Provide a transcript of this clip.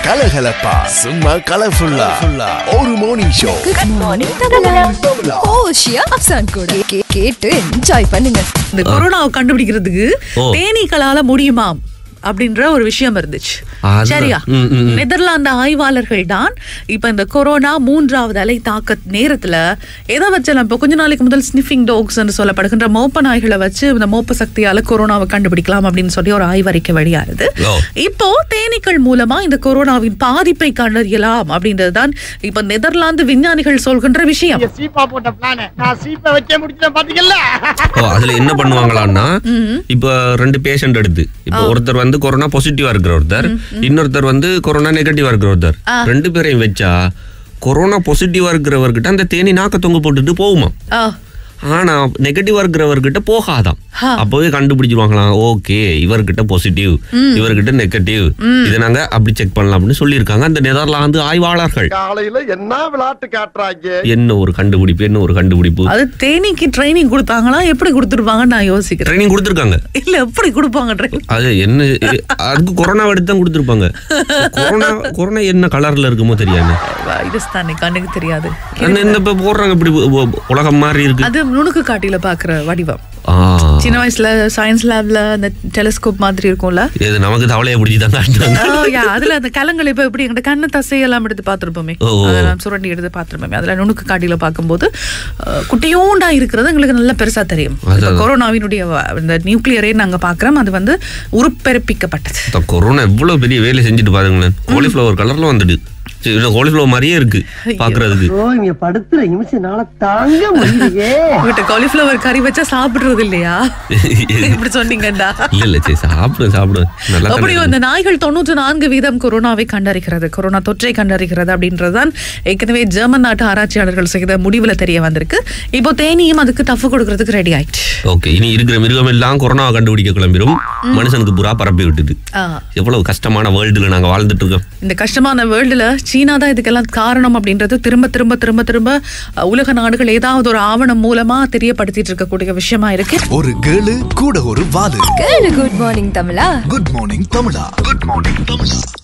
கலகலப்பா சும்மா கலர்ஃபுல்லா ஒரு மார்னிங் ஷோ குட் மார்னிங் தமிழா ஓஷியா அப்சான் கூட கே- கேட்டு என்ஜாய் பண்ணுங்க இந்த கொரோனாவை கண்டுபிடிக்கிறதுக்கு ஓ. தேனீக்களால முடியுமா அப்படின்ற ஒரு விஷயம் இருந்துச்சு அதுதான். சரியா ம், ம், ம். நெதர்லாந்து ஆய்வாளர்கள் தான் இப்ப இந்த கொரோனா மூன்றாவது அலை தாக்க நேரத்துல எதை வச்சலாம் இப்ப கொஞ்ச நாளைக்கு முதல் ஸ்னிஃபிங் டாக்ஸ் என்று சொல்லப்படுகின்ற மோப்ப நாய்களை வச்சு இந்த மோப்ப சக்தியால கொரோனாவை கண்டுபிடிக்கலாம் அப்படின்னு சொல்லி ஒரு ஆய்வறிக்கை வெளியாகுது ஓ. இப்போ தேனீக்கள் மூலமா இந்த கொரோனாவின் பாதிப்பை கண்டறியலாம் அப்படின்றதுதான் இப்ப நெதர்லாந்து விஞ்ஞானிகள் சொல்கின்ற விஷயம் நீங்க சீப்பா போட்ட பிளான நான் சீப்பை வச்சே முடிச்சிட்டேன் பாத்தீங்கல்ல ஓ அதுல என்ன பண்ணுவாங்களான்னா இப்ப ரெண்டு பேஷண்ட் எடுத்து இப்ப ஒருத்தர் வந்து கொரோனா பாசிட்டிவா இருக்கிற ஒருத்தர் இன்னொருத்தர் வந்து கொரோனா நெகட்டிவா இருக்கிற ஒருத்தர் ரெண்டு பேரையும் வச்சா கொரோனா பாசிட்டிவா இருக்கிறவர்கிட்ட அந்த தேனி நாக்க தொங்க போட்டுட்டு போகுமா ஆ, ஆனா நெகட்டிவா இருக்கிறவர்கிட்ட போகாதாம் ஆ. அப்பவே கண்டுபிடிச்சிருவாங்களாம் ஓகே இவர்கிட்ட பாசிட்டிவ் இவர்கிட்ட நெகட்டிவ் இதை நாங்க அப்படி செக் பண்ணலாம் அப்படின்னு சொல்லியிருக்காங்க அந்த நெதர்லாந்து ஆய்வாளர்கள் காலையில என்ன விளையாட்டு காட்டுறாங்க என்ன ஒரு கண்டுபிடிப்பு என்ன ஒரு கண்டுபிடிப்பு அது தேனீக்கு ட்ரைனிங் கொடுத்தாங்களா எப்படி கொடுத்துருப்பாங்கன்னு நான் யோசிக்கிறேன் ட்ரைனிங் கொடுத்துருக்காங்க இல்ல எப்படி கொடுப்பாங்க ட்ரைனிங் அது என்ன எ- அதுக்கு கொரோனா எடுத்து தான் கொடுத்துருப்பாங்க கொரோனா கொரோனா என்ன கலர்ல இருக்குமோ தெரியாது வைரஸ் தானே கண்ணுக்கு தெரியாது அந்த இந்த இப்ப போடுறாங்க இப்படி உ- உ- உலகம் மாதிரி இருக்கு அது நுணுக்கு காட்டில பாக்குற வடிவம் ஆ சின்ன வயசுல சயின்ஸ் லேப்ல அந்த டெலிஸ்கோப் மாதிரி இருக்கும்ல இது நமக்கு தவளையை பிடிச்சி தான் காட்டுறாங்க Oh, yeah, அதுல அந்த கலங்கள் இப்ப எப்படி எங்க கண்ணு தசையெல்லாம் எடுத்து பார்த்திருப்போமே ஓ, ஓ. அதெல்லாம் சுரண்டி எடுத்து பார்த்திருப்போமே அதுல நுணுக்கு காட்டில பார்க்கும்போது அஹ், குட்டியோண்டா இருக்கிறது எங்களுக்கு நல்லா பெருசா தெரியும் இப்ப அதான். கொரோனாவினுடைய வ- இந்த நியூக்ளியரே நாங்க பாக்குறோம் அது வந்து உருப்பெருப்பிக்கப்பட்டது இந்த கொரோனா எவ்வளவு பெரிய வேலை செஞ்சுட்டு பாருங்களேன் காலிஃப்ளவர் கலர்ல வந்துடு காலிஃப்ளவர் மாதிரியே இருக்கு பாக்குறதுக்கு ஓ இங்க படுத்துற நிமிஷம்னால தாங்க முடியலையே உங்ககிட்ட காலிஃப்ளவர் கறி வச்சா சாப்பிடுறது இல்லையா இப்படி சொன்னீங்கடா இல்ல இல்ல சரி சாப்பிடுவேன் சாப்பிடுவேன் நல்லா தானே அப்படியும் இருக்கு. இந்த நாய்கள் தொண்ணூற்று நான்கு வீதம் கொரோனாவை கண்டறிகிறது கொரோனா தொற்றை கண்டறிகிறது அப்படின்றதுதான் ஏற்கனவே ஜெர்மன் நாட்டு ஆராய்ச்சியாளர்கள் செய்த முடிவுல தெரிய வந்திருக்கு இப்போ தேனியும் அதுக்கு டஃப் கொடுக்கறதுக்கு ரெடி ஆயிடுச்சு ஓகே இனி இருக்கிற மிருகம் எல்லாம் கொரோனாவை கண்டுபிடிக்க கிளம்பிரும் மனுஷனுக்கு புறா பரப்பி விட்டுது ஆ, எவ்வளவு கஷ்டமான வேர்ல்டுல நாங்க வாழ்ந்துட்டு இருக்கோம் இந்த கஷ்டமான வேர்ல்டுல சீனா தான் இதுக்கெல்லாம் காரணம் அப்படின்றது திரும்ப திரும்ப திரும்ப திரும்ப அஹ், உலக நாடுகள் ஏதாவது ஒரு ஆவணம் மூலமா தெரியப்படுத்திட்டு இருக்கக்கூடிய விஷயமா இருக்கு ஒரு கேளு கூட ஒரு வாலு கேளு குட் மார்னிங் தமிழா குட் மார்னிங் தமிழா குட் மார்னிங் தமிழா